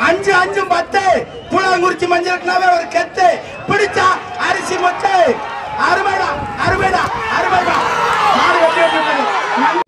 அஞ்சு அஞ்சு பத்து புலாங்குறிச்சி மஞ்சளுக்குனாவே ஒரு கெத்து பிடிச்சா அரிசி முத்து அருமைடா அருமைடா அருமைடா மாடு வெற்றி பெற்றது.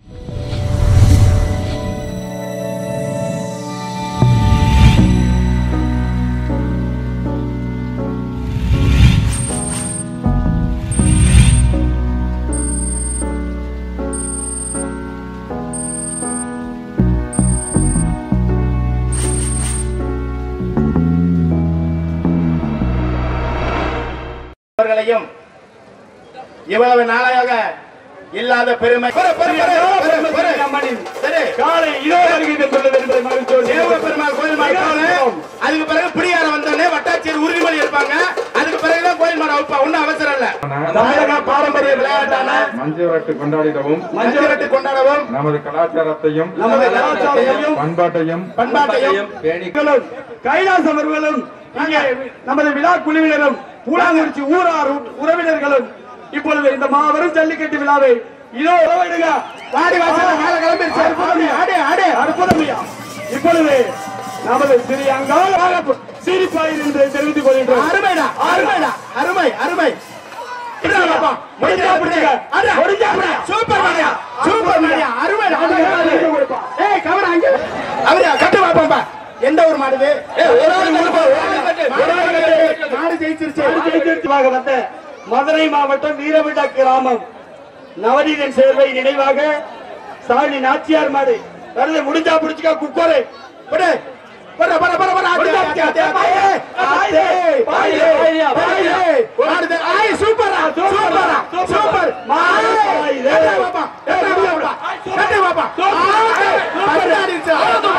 அவர்களையும் இவ்வளவு நாளாக இல்லாத பெருமை பெரு, பெரு, பெரு, பெரு, பெரு. சரி. காலை இதோ வருகிறது என்பது என்பதை மகிழ்ச்சியோடு தேவ பெருமாள் கோயில் மாடு போகணும். அதுக்கு பிறகு பிடியார வந்தோடனே வட்டாட்சியர் உறுதிமொழி எடுப்பாங்க அதுக்கு பிறகுதான் கோயில் மாடு வைப்பா ஒண்ணும் அவசரம் இல்ல தமிழக பாரம்பரிய விளையாட்டான மஞ்சுரட்டு கொண்டாடிடவும் மஞ்சள் விரட்டு கொண்டாடவும் நமது கலாச்சாரத்தையும் நமது கலாச்சாரத்தையும் பண்பாட்டையும் பண்பாட்டையும் அவர்களும் கைலாஸ் அவர்களும் இங்கே நமது விழா குழுவினரும் பூலாங்குறிச்சி ஊரார் உ- உறவினர்களும் இப்பொழுது இந்த மாபெரும் ஜல்லிக்கட்டு விழாவை இதோ உறவிடுங்க வாடி வாசல்ல மேல கிளம்பிருச்சு ஆடு ஆடு ஆடு அற்புதமையா இப்பொழுது நமது சிறி அங்கால சிரிப்பாயில் என்று தெரிவித்துக் கொள்கின்றோம் அருமைடா அருமைடா அருமை அருமை பிடிடா பாப்பா. முடிஞ்சா பிடிங்க. அடா. சூப்பர் மாடியா சூப்பர் மாடியா அருமைடா ஏய் கவர அங்க அவரா கட்டு பாப்பா எந்த ஒரு மாடுது ஏய் ஒரு ஆள் கட்டு ஒரு ஆள் கட்டு ஒரு ஆள் கட்டு மாடு ஜெயிச்சிருச்சு ஜெயிச்சிருச்சுவாக வந்த மதுரை மாவட்டம் வீரவிட கிராமம் நவநீதன் சேர்வை நினைவாக சாணி நாச்சியார் மாடு வருது முடிஞ்சா பிடிச்சுக்க குக்கோரை போடு போடு போடு போடு போடு ஆத்து ஆத்து ஆத்து பாயே பாயே பாயே பாயே மாடுது ஆய் சூப்பரா சூப்பரா சூப்பர் மாடு கட்டு பாப்பா கட்டு பாப்பா கட்டு பாப்பா சூப்பர் அடிச்சு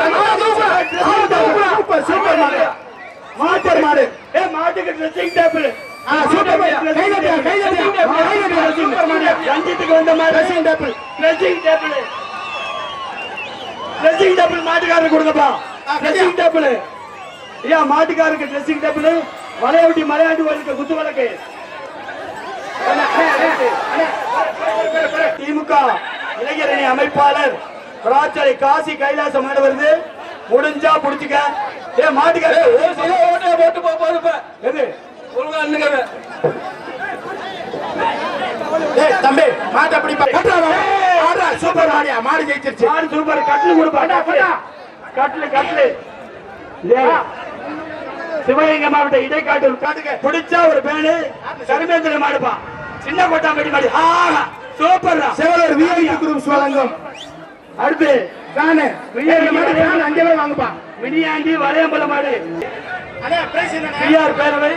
சூப்பர் சூப்பர் மாடு சூப்பர் மாடு ஏ மாட்டுக்கு ட்ரெஸ்ஸிங் டேபிள் ஆ சூப்பர் மாடு கை தட்டியா கை தட்டியா கை தட்டியா சூப்பர் மாடு ரஞ்சித்துக்கு வந்த மாதிரி dressing table dressing table dressing table மாட்டுக்காரருக்கு கொடுங்கப்பா ஆ, ட்ரெஸ்ஸிங் டேபிள் ஐயா மாட்டுக்காரருக்கு ட்ரெஸ்ஸிங் டேபிள் மலையாட்டி மலையாட்டி வலிக்க குத்து வழக்கு திமுக இளைஞரணி அமைப்பாளர் பிராச்சலை காசி கைலாசம் மாடு வருது முடிஞ்சா புடிச்சுக்க ஏ மாட்டுக்கார போட்டு போ போது எது ஒழுங்கா நின்னுக்கவே ஏய் தம்பி மாடு அப்படி பா கட்டுறா ஆடுறா சூப்பர் மாடியா மாடு ஜெயிச்சிருச்சு மாடு சூப்பர் கட்டில் கொடுப்பா கட்டில் கட்டில் சிவகங்கை மாவட்ட இடைக்காட்டூர் காட்டுங்க. பிடிச்சா ஒரு பேனு கருமேந்திர மாடுப்பா சின்ன கோட்டாம்பட்டி மாடு ஆஹா சூப்பர் செவலூர் விஐபி குரூப்ஸ் வழங்கும் அடுத்து கானு விஐபி மாடு கானு அங்கே போய் வாங்குப்பா மினியாண்டி வளையம்பல மாடு அண்ணே பிரைஸ் என்ன பிஆர் பேரவை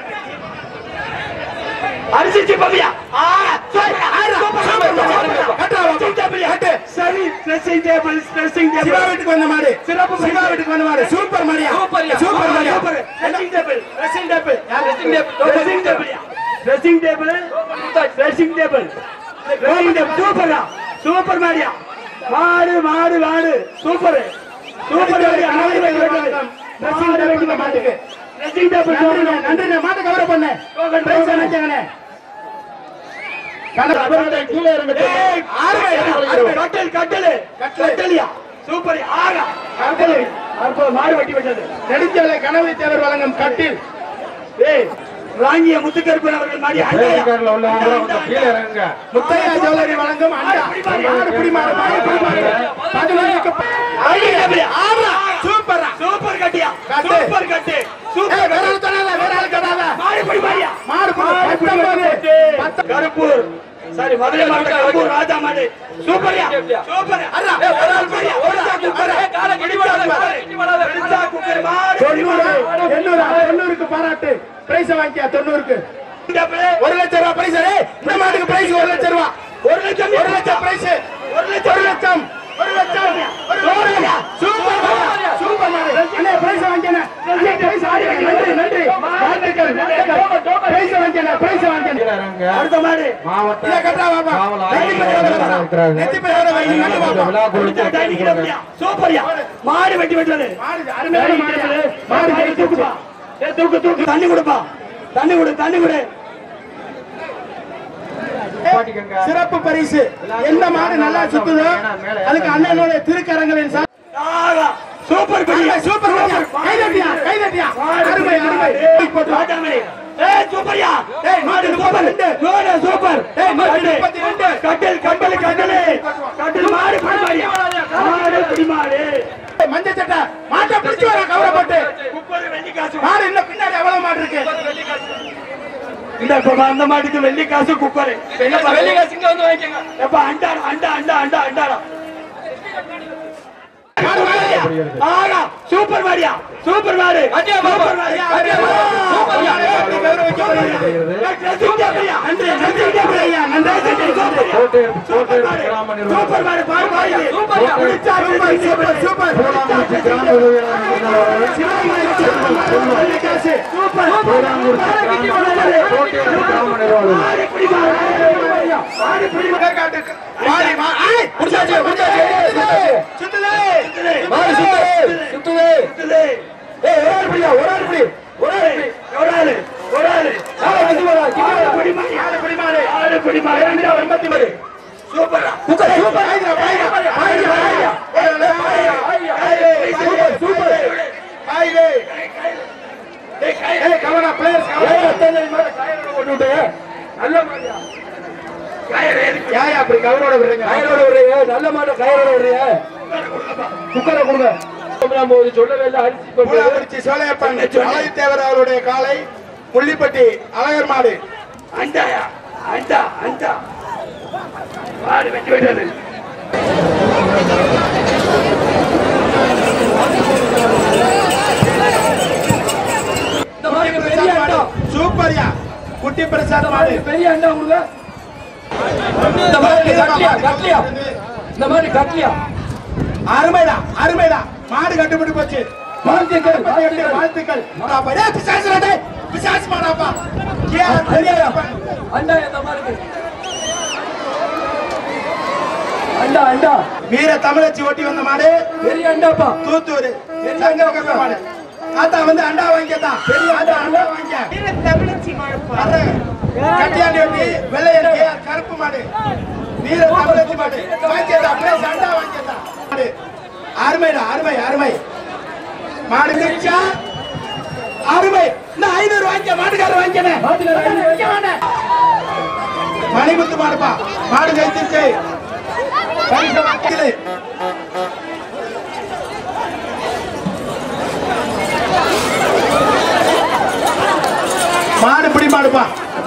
அரிசி சிப்பமியா ஆஹா சூப்பர் சரி dressing table dressing Siva table வீட்டுக்கு வந்த மாடு சிறப்பு சிவா வீட்டுக்கு வந்த மாடு சூப்பர் மாடியா சூப்பர் மாடியா super dressing table dressing table dressing table dressing table dressing table dressing table dressing table சூப்பரா சூப்பர் மாடியா மாடு மாடு மாடு சூப்பர் சூப்பர் மாடியா மாடு வெட்டி வெட்டது ட்ரெஸ்ஸிங் டேபிள் மாட்டுக்கு ட்ரெஸ்ஸிங் டேபிள் நன்றிண்ணே, நன்றிண்ணே மாட்டை கவர பண்ணு பிரைஸ் நினைச்சாங்கண்ணே கீழே ஏய், கட்டல் கட்டல் கட்டலியா சூப்பர் ஆகா கட்டல் அற்புதம் மாடு வெட்டி வெட்டது நெடுஞ்சலை கனவு தேவர் வழங்கும் கட்டில் ஏய் ராங்கிய முத்துக்கருப்பன் அவர்கள் மாடி வேலைக்காரில் உள்ளவங்க கொஞ்சம் கீழே இறங்குங்க முத்தையா ஜுவல்லரி வழங்கும் அண்டா மாடு பிடி மாடு மாடு பிடி மாடு பதினொன்றுக்கு சூப்பரா சூப்பர் கட்டியா கட்டு. சூப்பர் கட்டு ஏய், சூப்பர் வேற ஆள் தொடாத, வேற ஆள் தொடாத. மாடு பிடி மாடியா மாடு பிடி, பத்தொன்பது. பத்து- கருப்பூர் சாரி மதுரை மாவட்டம் கருப்பூர் ராஜா மாடு சூப்பர்யா சூப்பர் அண்ணா, ஏய், ஒரு ஆள் பிடியா, ஒரு ஆள் குக்கர். ஏய், காலை கிடி போடாத, காலை கிடி போடாத. பிடிச்சா குக்கர் மாடு. தொண்ணூறு தொண்ணூறு தொண்ணூறுக்கு பாராட்டு பிரைஸ் வாங்கியா தொண்ணூறுக்கு டேபிள். ஒரு லட்சம் ரூபாய் பிரைஸ் இந்த மாட்டுக்கு பிரைஸ் ஒரு லட்சம் ரூபாய் ஒரு லட்சம் ஒரு லட்சம் பிரைஸ் ஒரு லட்சம் ஒரு லட்சம் ஒரு லட்சம் ஒரு லட்சம் சூப்பர் மாடு, சூப்பர் மாடு. அண்ணே பிரைஸ் வாங்கினே அண்ணே பிரைஸ் வாங்கினே நன்றி நன்றி வாழ்த்துக்கள் வாழ்த்துக்கள் பிரைஸ் வாங்கினே பிரைஸ் வாங்கினே கீழே இறங்குங்க அடுத்த மாடு மாவட்ட இதை கட்டா பாப்பா காவல் நெத்தி ஆய்வாளர் பேரோட வரா. இருக்கிறார்கள். நெத்தி பேரோட வை, நீ கட்டு இந்த பாப்பா விழா பிடிச்சா குறித்து டைனிங் டேபிள்யா. சூப்பர்யா மாடு வெட்டி வெட்டுறது மாடு அருமையான மாடு மாடு மாடு தூக்குப்பா ஏ தூக்கு தூக்கு தண்ணி கொடுப்பா தண்ணி கொடு தண்ணி கொடு பாட்டிக்கங்க. சிறப்பு பரிசு எந்த மாடு நல்லா சுத்துதோ அதுக்கு அண்ணனுடைய திருக்கரங்களின் சா- ஆகா சூப்பர் பெரிய சூப்பர் மாடியா. கை தட்டியா இந்த இப்ப அந்த மாட்டுக்கு வெள்ளி காசு குக்கர் வெள்ளி காசு இங்க வந்து வாங்கிக்கோங்க எப்ப அண்டா அண்டா அண்டா அண்டா அண்டாடா மாடு வாங்கியா ஆகா சூப்பர் மாரியா சூப்பர் மாடு அடியா பாப்பா அடியா அடியா சூப்பர் யாரே கௌரவிக்கப்படுகிறது ட்ரெஸ்ஸிங் டேபிள்யா நன்றி ட்ரெஸ்ஸிங் டேபிள்யா நன்றி கோட்டை கோட்டை கிராம நிர்வாகம் சூப்பர் மாடு பாரு பாரு சூப்பர் சூப்பர் சூப்பர் சூப்பர் பூராங்குறிச்சி கிராம நிர்வாகம் வெள்ளி காசு சூப்பர் பூராங்குறிச்சி கிராம கோட்டை கிராம நிர்வாகம் மாறி மா ஐய் புடிச்சாச்சு புடிச்சாச்சு சுத்துதே மாறி சுத்துதே சுத்துதே ஏய் ஒரு ஆள் பிடியா ஒரு ஆள் பிடி ஒரு ஆள் பிடி ஒரு ஆளு ஒரு ஆளு ஆளை வந்து வரா ஆளு பிடி மாடு ஆளை பிடி மாறு ஆளு பிடி மாடு இரண்டா எண்பத்தி மாறு சூப்பரா குக்கர் சூப்பர் ஆயிரா பாயிரா பாயிரா பாயிரா பாயிரா சூப்பர் சூப்பர் பாயிரே ஏய் கவனா பிளேயர்ஸ் கவனா போட்டு நல்ல மாடியா கயிறு எதுக்கு யாயா அப்படி கவரோட விடுறீங்க கயிறோட விடுறீங்க நல்ல மாட்டை கயிறோட விடுறீங்க குக்கரை கொடுங்க போது சொல்லவே இல்லை அரிசி பருப்பு. பூலாக்குறிச்சி சோலையப்பன் அழகு தேவர் அவருடைய காலை முள்ளிப்பட்டி அழகர் மாடு அண்டாயா அண்டா அண்டா மாடு வெட்டி விட்டது இந்த மாதிரி பெரிய மாடு சூப்பர்யா குட்டி பிரசாத் மாடு பெரிய அண்டா கொடுங்க இந்த மாதிரி கட்லியா கட்லியா இந்த மாதிரி கட்லியா அருமைடா அருமைடா மாடு கட்டுப்பட்டு போச்சு வாழ்த்துக்கள் வாழ்த்துக்கள் வாழ்த்துக்கள் அப்பா, டேய், பிசாசுடா, டேய். பிசாசு மாடாப்பா ஏன் பெரியப்பா அண்டா இந்த மாதிரி அண்டா அண்டா வீர தமிழச்சி ஓட்டி வந்த மாடு பெரிய அண்டாப்பா தூத்தூர் சங்கர கப்ப மாடு ஆத்தா வந்து அண்டா வாங்கிக்கதா பெரிய ஆத்தா அண்டா வாங்கிக்க வர்றேன். கட்டியாண்டி வெட்டி வெள்ளை இருக்கு கருப்பு மாடு வீர தமிழச்சி மாடு வாங்கிக்கதா பிளேஸ் அண்டா வாங்கிக்கதா மாடு அருமைடா அருமை அருமை மாடு மிச்சா அருமை இந்த ஐநூறு வாங்கிக்க மாட்டுக்காரர் வாங்கிக்கனே மணிமுத்து மாடுப்பா மாடு ஜெயிச்சிருச்சு பரிசு வாங்கிக்கல மாடு பிடி மாடுப்பா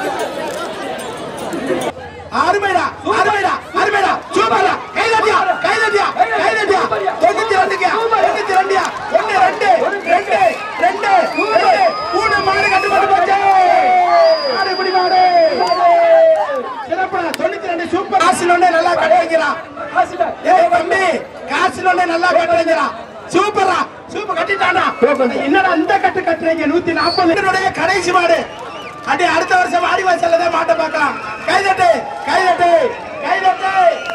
அருமைடா அருமைடா அருமைடா சூப்பர்டா கைதட்டியா கைதட்டியா கைதட்டியா தொண்ணூத்தி ரெண்டுக்கியா தொண்ணூத்தி ரெண்டியா ஒண்ணு ரெண்டு ரெண்டு ரெண்டு ரெண்டு மூணு மாடு கட்டுப்பட்டு போச்சு மாடு பிடி மாடு சிறப்புடா தொண்ணூத்தி ரெண்டு சூப்பர் காசு ஒண்ணே நல்லா கட்ட வைக்கிறான் ஏய் தம்பி காசு ஒண்ணே நல்லா கட்ட வைக்கிறான் சூப்பரா சூப்பர் கட்டிட்டானா என்னடா இந்த கட்டு கட்டுறீங்க நூத்தி நாற்பது என்னுடைய கடைசி மாடு அடி அடுத்த வருஷம் ஆடி வாசல்ல தான் மாட்ட பார்க்கலாம் கைதட்டு கைதட்டு கைதட்டு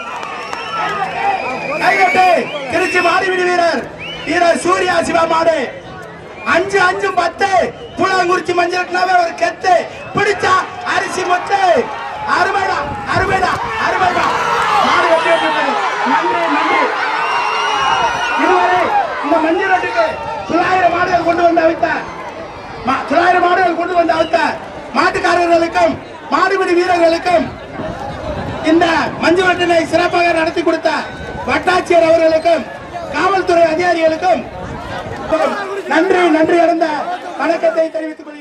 கைதட்டு திருச்சி மாடிவிடி வீரர் வீரர் சூர்யா சிவா மாடு அஞ்சு அஞ்சு பத்து புலாங்குறிச்சி மஞ்சளுக்குனாவே ஒரு கெத்து பிடிச்சா அரிசி மொத்து அருமைடா அருமைடா அருமைடா மாடு வெட்டி விட்டுருக்காரு. நன்றி நன்றி இதுவரை இந்த மஞ்சள் ரொட்டிக்கு தொள்ளாயிரம் மாடுகள் கொண்டு வந்து அவித்தார் மா- தொள்ளாயிரம் மாடுகள் கொண்டு வந்து அவித்தார் மாட்டுக்காரர்களுக்கும் மாடுபிடி வீரர்களுக்கும் இந்த மஞ்சள் ரொட்டினை சிறப்பாக நடத்தி கொடுத்த வட்டாட்சியர் அவர்களுக்கும் காவல்துறை அதிகாரிகளுக்கும் நன்றி நன்றி அடைந்த வணக்கத்தை தெரிவித்துக் கொள்கிறேன்.